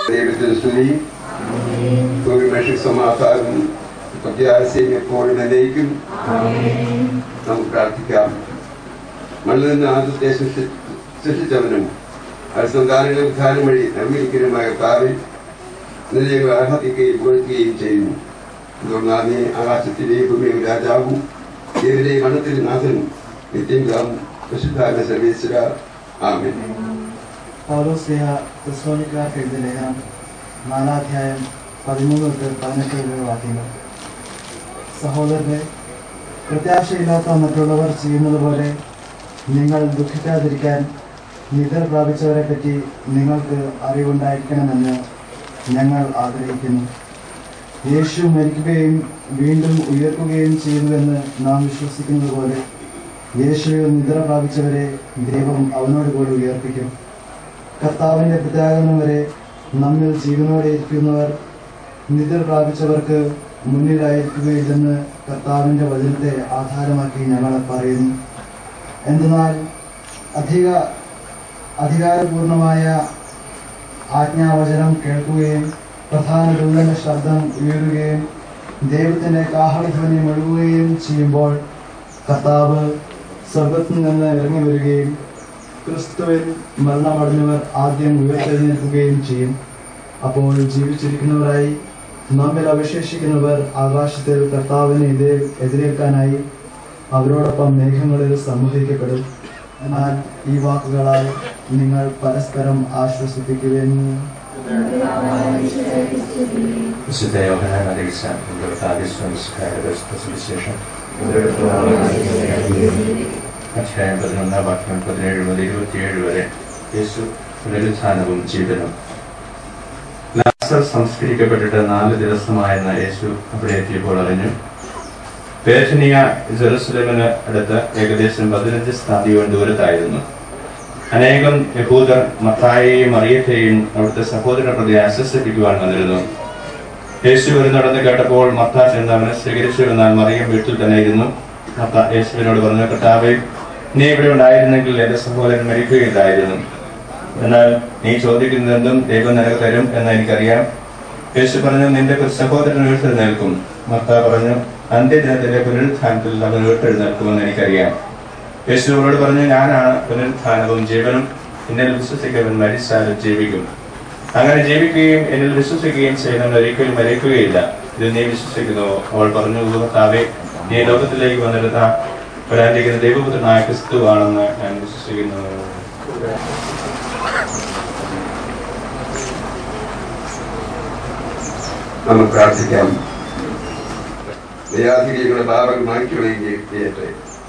ദൈവത്തിന് സ്തുതി ഒരു മനുഷ്യ സമാധാനം പ്രത്യാശയും എപ്പോഴും എന്നേക്കും നമുക്ക് പ്രാർത്ഥിക്കാം മണ്ണിൽ നിന്ന് ആദ്യത്തെ സൃഷ്ടി സൃഷ്ടിച്ചവനും അടിസ്ഥാനങ്ങളുടെ വിധാനം വഴി നവീകരിക്കലുമായ കാറിൽ നിലയങ്ങൾ ആരാധിക്കുകയും പുകഴ്ത്തുകയും ചെയ്യുന്നു തുടർന്ന് ആകാശത്തിലെയും ഭൂമിയും രാജാവും ദേവിലെയും മണ്ണത്തിൽ നാഥനും നിത്യം പ്രസിദ്ധാന സർവീശ്വര ആമേൻ പൗലോസ്ലിഹ ക്രിസ്തോനിക്കാർക്ക് എഴുതിയ ലേഖനം നാലാധ്യായം പതിമൂന്ന് തൊട്ട് പതിനെട്ട് വരെയുള്ള വാക്യങ്ങൾ സഹോദരരെ പ്രത്യാശയില്ലാത്ത മറ്റുള്ളവർ ചെയ്യുന്നത് പോലെ നിങ്ങൾ ദുഃഖിക്കാതിരിക്കാൻ നിദ്ര പ്രാപിച്ചവരെ പറ്റി നിങ്ങൾക്ക് അറിവുണ്ടായിരിക്കണമെന്ന് ഞങ്ങൾ ആഗ്രഹിക്കുന്നു യേശു മരിക്കുകയും വീണ്ടും ഉയർക്കുകയും ചെയ്യുന്നുവെന്ന് നാം വിശ്വസിക്കുന്നത് പോലെ യേശുവിൽ നിദ്ര പ്രാപിച്ചവരെ ദൈവം അവനോട് കൂടി ഉയർപ്പിക്കും കർത്താവിന്റെ പ്രത്യാഗമനം വരെ നമ്മിൽ ജീവനോടെ ഇരിക്കുന്നവർ നിദ്ര പ്രാപിച്ചവർക്ക് മുന്നിലായിരിക്കുകയില്ലെന്ന് കർത്താവിന്റെ വചനത്തെ ആധാരമാക്കി ഞങ്ങൾ പറയുന്നു എന്തെന്നാൽ അധിക അധികാരപൂർണമായ ആജ്ഞാവചനം കേൾക്കുകയും പ്രധാന ദൂതന്റെ ശബ്ദം ഉയരുകയും ദൈവത്തിന്റെ കാഹളധ്വനി മുഴുകുകയും ചെയ്യുമ്പോൾ കർത്താവ് സ്വർഗത്തിൽ നിന്ന് ഇറങ്ങി വരികയും ക്രിസ്തുവിൽ മരണമടഞ്ഞവർ ആദ്യം ഉയർത്തെഴുന്നേൽക്കുകയും ചെയ്യും അപ്പോൾ ജീവിച്ചിരിക്കുന്നവരായി നമ്മിൽ അവശേഷിക്കുന്നവർ ആകാശത്തിൽ കർത്താവിനെ എതിരെ എതിരേൽക്കാനായി അവരോടൊപ്പം മേഘങ്ങളിൽ സംവഹിക്കപ്പെടും എന്നാൽ ഈ വാക്കുകളാൽ നിങ്ങൾ പരസ്പരം ആശ്വസിപ്പിക്കുവാനും വിശുദ്ധ യോഹനാൻ അറിയിച്ച കർത്താവിശ്വംസ്കാരുടെ സുവിശേഷം അധ്യായം പതിനൊന്നാം വാക്യം പതിനേഴ് മുതൽ ഇരുപത്തിയേഴ് വരെ യേശു പുനരുത്ഥാനവും ജീവനും ലാസർ സംസ്കരിക്കപ്പെട്ടിട്ട് നാല് ദിവസമായെന്ന് യേശു അവിടെ എത്തിയപ്പോൾ അറിഞ്ഞു പേറ്റനിയ ജെറുസലേമിന് അടുത്ത് ഏകദേശം പതിനഞ്ച് സ്ഥാതിയോൻ ദൂരത്തായിരുന്നു അനേകം യഹൂദർ മത്തായെയും മറിയത്തെയും അവിടുത്തെ സഹോദര പ്രതി ആശ്വസിപ്പിക്കുവാൻ വന്നിരുന്നു യേശു വരുന്നിടന്ന് കേട്ടപ്പോൾ മത്ത ചെന്ന് അവനെ സ്വീകരിച്ചു എന്നാൽ മറിയം വീട്ടിൽ തന്നെ ഇരുന്നു മത്ത യേശുവിനോട് പറഞ്ഞു കർത്താവേ നീ ഇവിടെ ഉണ്ടായിരുന്നെങ്കിൽ എന്റെ സഹോദരൻ മരിക്കുകയില്ലായിരുന്നു എന്നാൽ നീ ചോദിക്കുന്നതെന്തും ദൈവം നിനക്ക് തരും എന്ന് എനിക്കറിയാം യേശു പറഞ്ഞു നിന്റെ സഹോദരൻ ഉയർത്തെഴുന്നേൽക്കും മത്ത പറഞ്ഞു അന്ത്യദിനത്തിലെ പുനരുത്ഥാനത്തിൽ അവൻ ഉയർത്തെഴുന്നേൽക്കുമെന്ന് എനിക്കറിയാം യേശു അവരോട് പറഞ്ഞു ഞാനാണ് പുനരുത്ഥാനവും ജീവനും എന്നിൽ വിശ്വസിക്കുന്നവൻ മരിച്ചാലും ജീവിക്കും അങ്ങനെ ജീവിക്കുകയും എന്നിൽ വിശ്വസിക്കുകയും ചെയ്യുന്നവൻ ഒരിക്കലും മരിക്കുകയില്ല ഇത് നീ വിശ്വസിക്കുന്നുവോ അവൾ പറഞ്ഞു കർത്താവേ നീ ലോകത്തിലേക്ക് വന്നിരുന്ന വരാനിരിക്കുന്ന ദൈവപുത്രനായ ക്രിസ്തു ആണെന്ന് ഞാൻ വിശ്വസിക്കുന്നു നമുക്ക് പ്രാർത്ഥിക്കാം ദയാധികരികളുടെ പാപങ്ങൾ മാറ്റിക്കളയുകയും ചെയ്യട്ടെ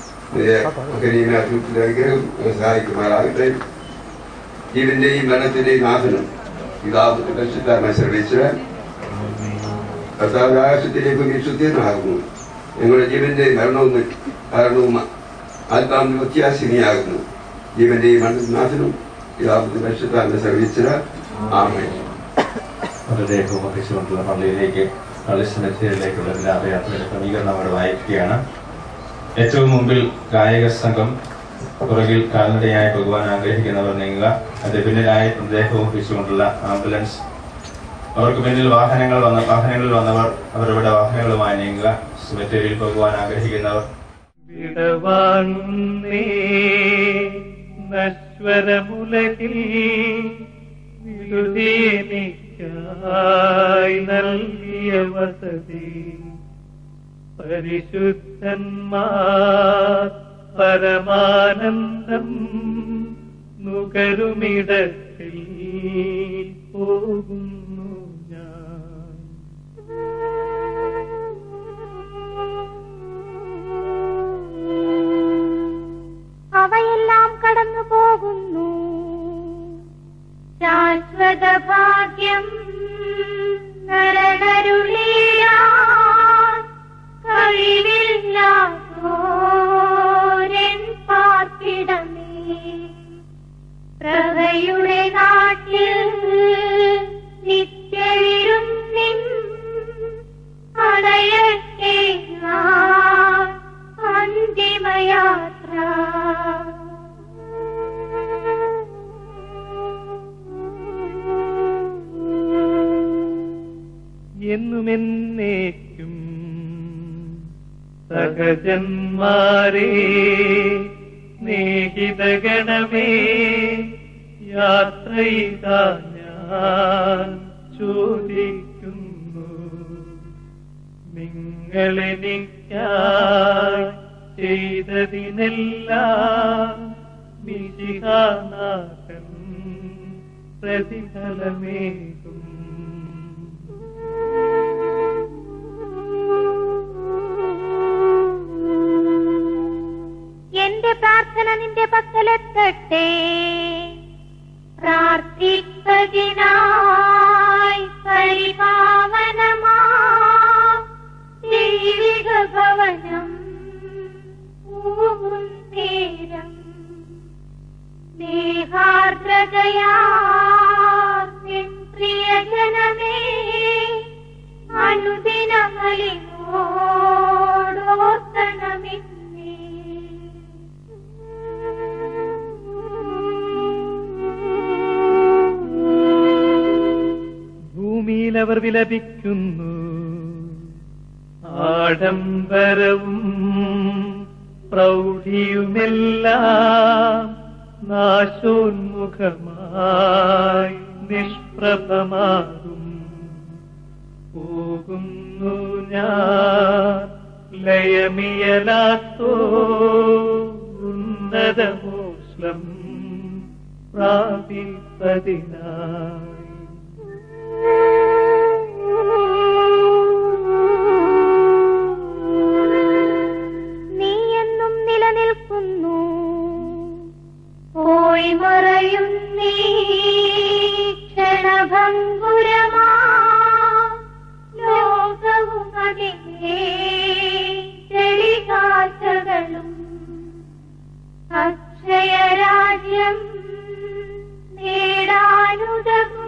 അനുഗ്രഹം സഹായിക്കുമാറാകട്ടെ ജീവന്റെയും മരണത്തിന്റെയും നാഥനും പിതാവിന്റെ പരിശുദ്ധമായി ശ്രമിച്ച് കർത്താവ് ആകാശത്തിലേക്ക് വിശുദ്ധനാകുന്നു ഞങ്ങളുടെ ജീവന്റെ മരണവും കാരണവും ആത്മാവിന്റെ വ്യത്യാസിനിയാകുന്നു ജീവന്റെയും മരണനാഥനും പിതാവിന്റെ പരിശുദ്ധാന്റെ ശ്രമിച്ച് ആമേ മൃതദേഹവും വഹിച്ചുകൊണ്ടുള്ള പള്ളിയിലേക്ക് പള്ളി സെമിത്തേരിയിലേക്കുള്ള ലാഭയാത്രയുടെ ക്രമീകരണം അവിടെ വായിക്കുകയാണ് ഏറ്റവും മുമ്പിൽ ഗായക സംഘം പുറകിൽ കാൽനടയായി പോകുവാൻ ആഗ്രഹിക്കുന്നവർ നീങ്ങുക അത് പിന്നിലായി മൃതദേഹവും വഹിച്ചുകൊണ്ടുള്ള ആംബുലൻസ് അവർക്ക് പിന്നിൽ വാഹനങ്ങൾ വന്ന വാഹനങ്ങളിൽ വന്നവർ അവരുടെ വാഹനങ്ങളുമായി നീങ്ങുക സെമിത്തേരിയിൽ പോകുവാൻ ആഗ്രഹിക്കുന്നവർ വിടവാങ്ങുന്നേ നശ്വരമുലകിൽ വിടുതീനിക്കായി നൽകിയ വസതി പരിശുദ്ധന്മാർ പരമാനന്ദം നുകരുമിടത്തിൽ പോകുന്നു ഞാൻ അവയെല്ലാം കടന്നു പോകുന്നു ശാശ്വത ഭാഗ്യം നരകരുളിയാൻ കഴിവില്ലാത്തോരൻ പാർപ്പിടമേ പ്രഭയുടെ നാട്ടിൽ നിത്യവിരുന്നിൻ അടയട്ടെ ഞാൻ അന്തിമയാത്ര എന്നുമെന്നേക്കും സഹജന്മാരേ സ്നേഹിതഗണമേ യാത്രയിതാ ഞാൻ ചോദിക്കുന്നു നിങ്ങളെനിക്കായി ചെയ്തതിനെല്ലാം മിശിഹാനാഥൻ പ്രതിഫലമേകും എന്റെ പ്രാർത്ഥന നിന്റെ പക്കലെത്തട്ടെ പ്രാർത്ഥിപ്പതിനായി പരിപാവനമാ ദൈവിക ഭവനം പൂവും നേരം സ്നേഹാർദ്രതയാ നിൻ പ്രിയജനമേ ഭൂമിയിൽ അവർ വിലപിക്കുന്നു ആഡംബരവും പ്രൗഢിയുമെല്ലാം നാശോന്മുഖമായി നിഷ്പ്രഭമാകും പോകുന്നു ഞാൻ ലയമിയലാത്തോ ഉന്നതമോസ്ലം പ്രാപിപ്പതിനായി നീ എന്നും നിലനിൽക്കുന്നു പോയി മറയും നീ ക്ഷണഭംഗുരമാ ലോകവും അതിനെ ചെളികാറ്റകളും അക്ഷയരാജ്യം നേടാനുതകും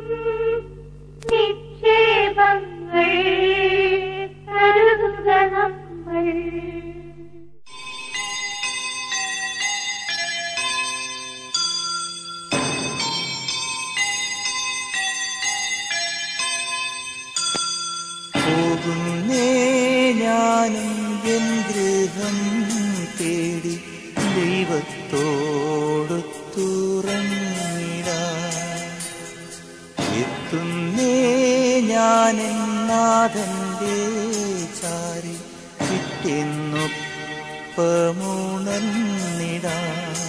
നിക്ഷേപങ്ങൾ കരുതുക നമ്മൾ പോകുന്നേ ഞാനും എൻ ഗൃഹം തേടി ദൈവത്തോടു തുറന്നിടാ എത്തുന്നേ ഞാൻ നാഥന്റെ ചാരി കിട്ടിയെന്നൊപ്പമുണർന്നിടാ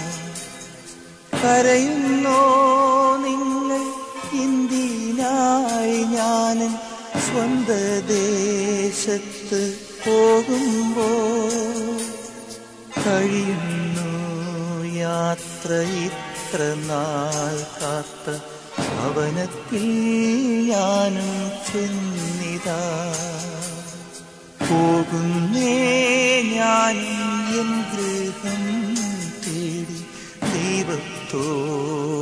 കരയുന്നോ നിങ്ങൾ ഇന്ത്യനായി ഞാൻ സ്വന്ത ദേശത്ത് പോകുമ്പോ കഴിയുന്നു യാത്ര ഇത്ര നാൾ കാത്ത ഭവനത്തിൽ ഞാനും ചെന്നിതാ പോകുന്നേ ഞാനും എൻ ഗൃഹം തേടി ദൈവത്തോട്